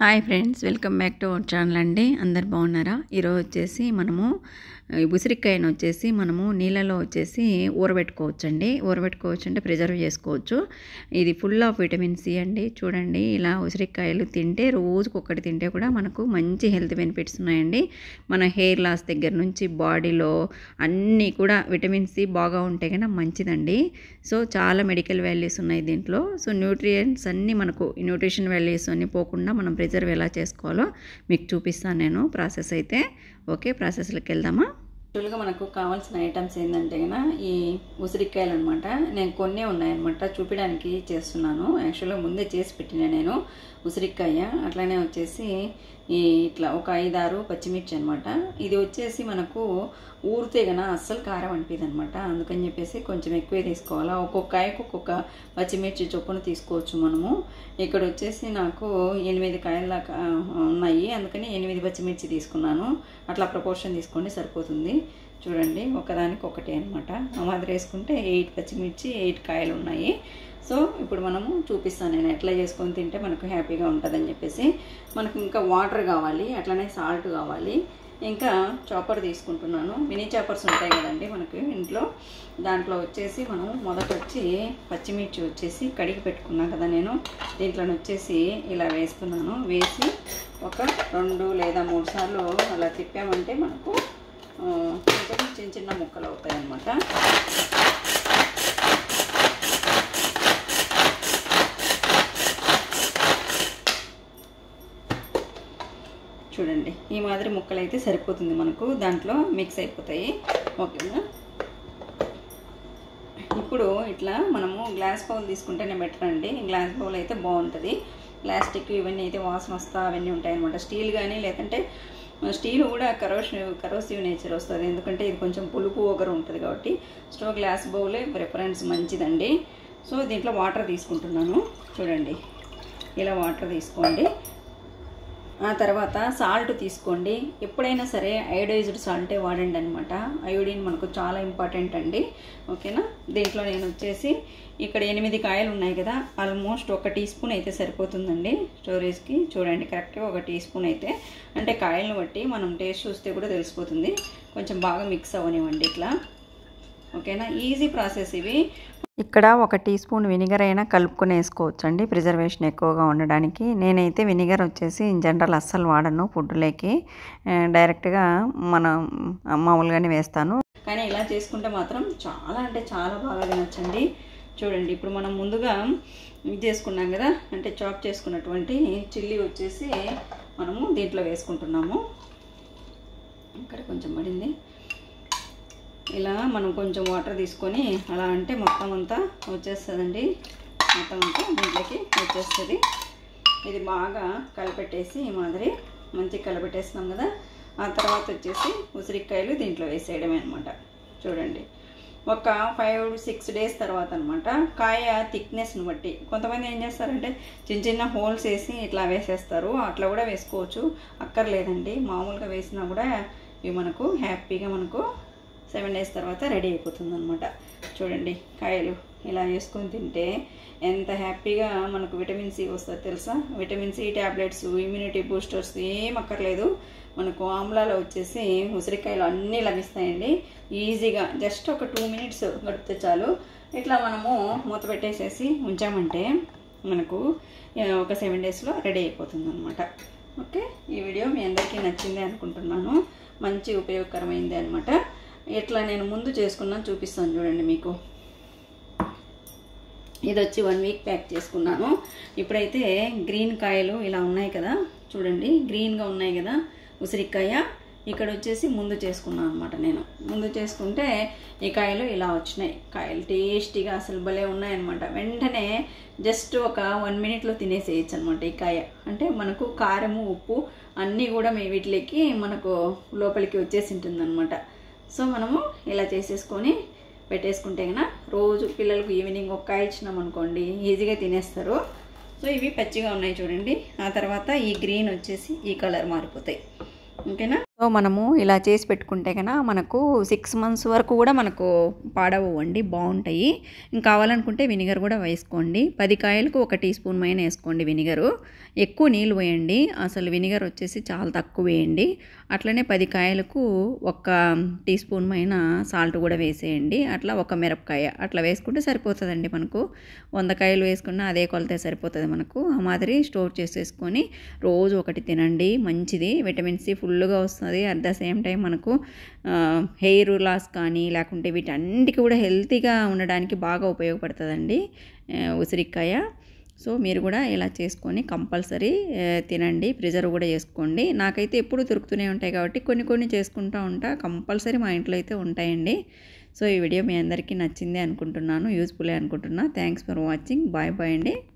hi friends welcome back to our channel అండి అందరు బాగున్నారా ఈరోజు వచ్చేసి మనము ఈ ఉసిరికాయను వచ్చేసి మనము నీళ్ళలో వచ్చేసి ఊరబెట్టుకోవచ్చు అండి ఊరబెట్టుకోవచ్చు అంటే ప్రిజర్వ్ చేసుకోవచ్చు ఇది ఫుల్ ఆఫ్ విటమిన్ సి అండి చూడండి ఇలా ఉసిరికాయలు తింటే రోజుకు ఒక్కటి తింటే కూడా మనకు మంచి హెల్త్ బెనిఫిట్స్ ఉన్నాయండి మన హెయిర్ లాస్ దగ్గర నుంచి బాడీలో అన్నీ కూడా విటమిన్ సి బాగా ఉంటే కన్నా మంచిదండి సో చాలా మెడికల్ వాల్యూస్ ఉన్నాయి దీంట్లో సో న్యూట్రియంట్స్ అన్నీ మనకు న్యూట్రిషన్ వాల్యూస్ అన్నీ పోకుండా మనం ప్రిజర్వ్ ఎలా చేసుకోవాలో మీకు చూపిస్తాను నేను ప్రాసెస్ అయితే ఓకే ప్రాసెస్లోకి వెళ్దామా యాక్చువల్గా మనకు కావాల్సిన ఐటమ్స్ ఏంటంటే కన్నా ఈ ఉసిరికాయలు అనమాట నేను కొన్నే ఉన్నాయన్నమాట చూపించడానికి చేస్తున్నాను యాక్చువల్గా ముందే చేసి పెట్టిన నేను ఉసిరికాయ అట్లానే వచ్చేసి ఈ ఇట్లా ఒక ఐదారు పచ్చిమిర్చి అనమాట ఇది వచ్చేసి మనకు ఊరితే గన అస్సలు కారం అనిపిది అనమాట అందుకని చెప్పేసి కొంచెం ఎక్కువే తీసుకోవాలా ఒక్కొక్క కాయకు ఒక్కొక్క పచ్చిమిర్చి చొప్పున తీసుకోవచ్చు మనము ఇక్కడ వచ్చేసి నాకు ఎనిమిది కాయల దాకా ఉన్నాయి అందుకని ఎనిమిది పచ్చిమిర్చి తీసుకున్నాను అట్లా ప్రపోర్షన్ తీసుకోండి సరిపోతుంది చూడండి ఒకదానికి ఒకటి అనమాట ఆ మాదిరి వేసుకుంటే ఎయిట్ పచ్చిమిర్చి ఎయిట్ కాయలు ఉన్నాయి సో ఇప్పుడు మనము చూపిస్తాను నేను ఎట్లా చేసుకొని తింటే మనకు హ్యాపీగా ఉంటుందని చెప్పేసి మనకు ఇంకా వాటర్ కావాలి అట్లనే సాల్ట్ కావాలి ఇంకా చాపర్ తీసుకుంటున్నాను మినీ చాపర్స్ ఉంటాయి కదండి మనకి ఇంట్లో దాంట్లో వచ్చేసి మనం మొదట వచ్చి పచ్చిమిర్చి వచ్చేసి కడిగి పెట్టుకున్నాను కదా నేను దీంట్లో వచ్చేసి ఇలా వేస్తున్నాను వేసి ఒక రెండు లేదా మూడు సార్లు అలా తిప్పామంటే మనకు కొంచెం చిన్న చిన్న ముక్కలు అవుతాయి అన్నమాట చూడండి ఈ మాదిరి ముక్కలు అయితే సరిపోతుంది మనకు దాంట్లో మిక్స్ అయిపోతాయి ఓకేనా ఇప్పుడు ఇట్లా మనము గ్లాస్ బౌల్ తీసుకుంటేనే బెటర్ అండి గ్లాస్ బౌల్ అయితే బాగుంటుంది ప్లాస్టిక్ ఇవన్నీ అయితే వాసన వస్తా అవన్నీ ఉంటాయి అనమాట స్టీల్ కానీ లేదంటే స్టీల్ కూడా కరోసివ్ కరోసివ్ నేచర్ వస్తుంది ఎందుకంటే ఇది కొంచెం పులుపు ఒకరు ఉంటుంది కాబట్టి స్టో గ్లాస్ బౌలే ప్రిఫరెన్స్ మంచిదండి సో దీంట్లో వాటర్ తీసుకుంటున్నాను చూడండి ఇలా వాటర్ తీసుకోండి ఆ తర్వాత సాల్ట్ తీసుకోండి ఎప్పుడైనా సరే అయోడైజ్డ్ సాల్టే వాడండి అనమాట అయోడిన్ మనకు చాలా ఇంపార్టెంట్ అండి ఓకేనా దీంట్లో నేను వచ్చేసి ఇక్కడ ఎనిమిది కాయలు ఉన్నాయి కదా ఆల్మోస్ట్ ఒక టీ స్పూన్ అయితే సరిపోతుందండి స్టోరేజ్కి చూడండి కరెక్ట్గా ఒక టీ స్పూన్ అయితే అంటే కాయలను బట్టి మనం టేస్ట్ చూస్తే కూడా తెలిసిపోతుంది కొంచెం బాగా మిక్స్ అవ్వనివ్వండి ఇట్లా ఓకేనా ఈజీ ప్రాసెస్ ఇవి ఇక్కడ ఒక టీ స్పూన్ వెనిగర్ అయినా కలుపుకొని వేసుకోవచ్చు అండి ప్రిజర్వేషన్ ఎక్కువగా ఉండడానికి నేనైతే వెనిగర్ వచ్చేసి ఇన్ జనరల్ అస్సలు వాడను ఫుడ్లోకి డైరెక్ట్గా మనం మామూలుగానే వేస్తాను కానీ ఇలా చేసుకుంటే మాత్రం చాలా అంటే చాలా బాగా తినొచ్చండి చూడండి ఇప్పుడు మనం ముందుగా ఇది చేసుకున్నాం కదా అంటే చాప్ చేసుకున్నటువంటి చిల్లీ వచ్చేసి మనము దీంట్లో వేసుకుంటున్నాము ఇక్కడ కొంచెం పడింది ఇలా మనం కొంచెం వాటర్ తీసుకొని అలా అంటే మొత్తం అంతా వచ్చేస్తుందండి మొత్తం అంతా దీంట్లోకి వచ్చేస్తుంది ఇది బాగా కలిపెట్టేసి ఈ మాదిరి మంచిగా కలిపెట్టేస్తున్నాం కదా ఆ తర్వాత వచ్చేసి ఉసిరికాయలు దీంట్లో వేసేయడమే అనమాట చూడండి ఒక ఫైవ్ సిక్స్ డేస్ తర్వాత అనమాట కాయ థిక్నెస్ని బట్టి కొంతమంది ఏం చేస్తారంటే చిన్న చిన్న హోల్స్ వేసి ఇట్లా వేసేస్తారు అట్లా కూడా వేసుకోవచ్చు అక్కర్లేదండి మామూలుగా వేసినా కూడా ఇవి మనకు హ్యాపీగా మనకు సెవెన్ డేస్ తర్వాత రెడీ అయిపోతుంది అనమాట చూడండి కాయలు ఇలా చేసుకొని తింటే ఎంత హ్యాపీగా మనకు విటమిన్ సి వస్తుంది తెలుసా vitamin C tablets immunity boosters ఏం అక్కర్లేదు మనకు ఆమ్లాలో వచ్చేసి ఉసిరికాయలు అన్నీ లభిస్తాయండి ఈజీగా జస్ట్ ఒక టూ మినిట్స్ గడిపితే చాలు ఇట్లా మనము మూత పెట్టేసేసి ఉంచామంటే మనకు ఒక సెవెన్ డేస్లో రెడీ అయిపోతుంది అనమాట ఓకే ఈ వీడియో మీ అందరికీ నచ్చింది అనుకుంటున్నాను మంచి ఉపయోగకరమైంది అనమాట ఎట్లా నేను ముందు చేసుకున్నాను చూపిస్తాను చూడండి మీకు ఇది వచ్చి వన్ వీక్ ప్యాక్ చేసుకున్నాను ఇప్పుడైతే గ్రీన్ కాయలు ఇలా ఉన్నాయి కదా చూడండి గ్రీన్గా ఉన్నాయి కదా ఉసిరికాయ ఇక్కడ వచ్చేసి ముందు చేసుకున్నాను అనమాట నేను ముందు చేసుకుంటే ఈ కాయలు ఇలా వచ్చినాయి కాయలు టేస్టీగా అసలు భలే ఉన్నాయన్నమాట వెంటనే జస్ట్ ఒక వన్ మినిట్లో తినేసేయచ్చు అనమాట ఈ కాయ అంటే మనకు కారము ఉప్పు అన్నీ కూడా మీ వీటికి మనకు లోపలికి వచ్చేసి ఉంటుందన్నమాట సో మనము ఇలా చేసేసుకొని పెట్టేసుకుంటే కన్నా రోజు పిల్లలకు ఈవినింగ్ ఒక కాయ ఇచ్చినాం అనుకోండి ఈజీగా తినేస్తారు సో ఇవి పచ్చిగా ఉన్నాయి చూడండి ఆ తర్వాత ఈ గ్రీన్ వచ్చేసి ఈ కలర్ మారిపోతాయి ఓకేనా సో మనము ఇలా చేసి పెట్టుకుంటే కనుక మనకు సిక్స్ మంత్స్ వరకు కూడా మనకు పాడవండి బాగుంటాయి ఇంకా కావాలనుకుంటే వినిగర్ కూడా వేసుకోండి పది కాయలకు ఒక టీ స్పూన్ మైన వేసుకోండి వినిగరు ఎక్కువ నీళ్ళు వేయండి అసలు వినిగర్ వచ్చేసి చాలా తక్కువ వేయండి అట్లనే పది కాయలకు ఒక టీ స్పూన్ మైన సాల్ట్ కూడా వేసేయండి అట్లా ఒక మిరపకాయ అట్లా వేసుకుంటే సరిపోతుందండి మనకు వంద కాయలు వేసుకున్నా అదే కొలతే సరిపోతుంది మనకు ఆ మాదిరి స్టోర్ చేసేసుకొని రోజు ఒకటి తినండి మంచిది విటమిన్ సి ఫుల్గా వస్తుంది అట్ ద సేమ్ టైం మనకు హెయిర్ లాస్ కానీ లేకుంటే వీటన్నిటికీ కూడా హెల్తీగా ఉండడానికి బాగా ఉపయోగపడుతుందండి ఉసిరికాయ సో మీరు కూడా ఇలా చేసుకొని కంపల్సరీ తినండి ప్రిజర్వ్ కూడా చేసుకోండి నాకైతే ఎప్పుడు దొరుకుతూనే ఉంటాయి కాబట్టి కొన్ని కొన్ని చేసుకుంటూ ఉంటా కంపల్సరీ మా ఇంట్లో అయితే ఉంటాయండి సో ఈ వీడియో మీ అందరికీ నచ్చింది అనుకుంటున్నాను యూస్ఫుల్ అనుకుంటున్నా thanks for watching bye bye అండి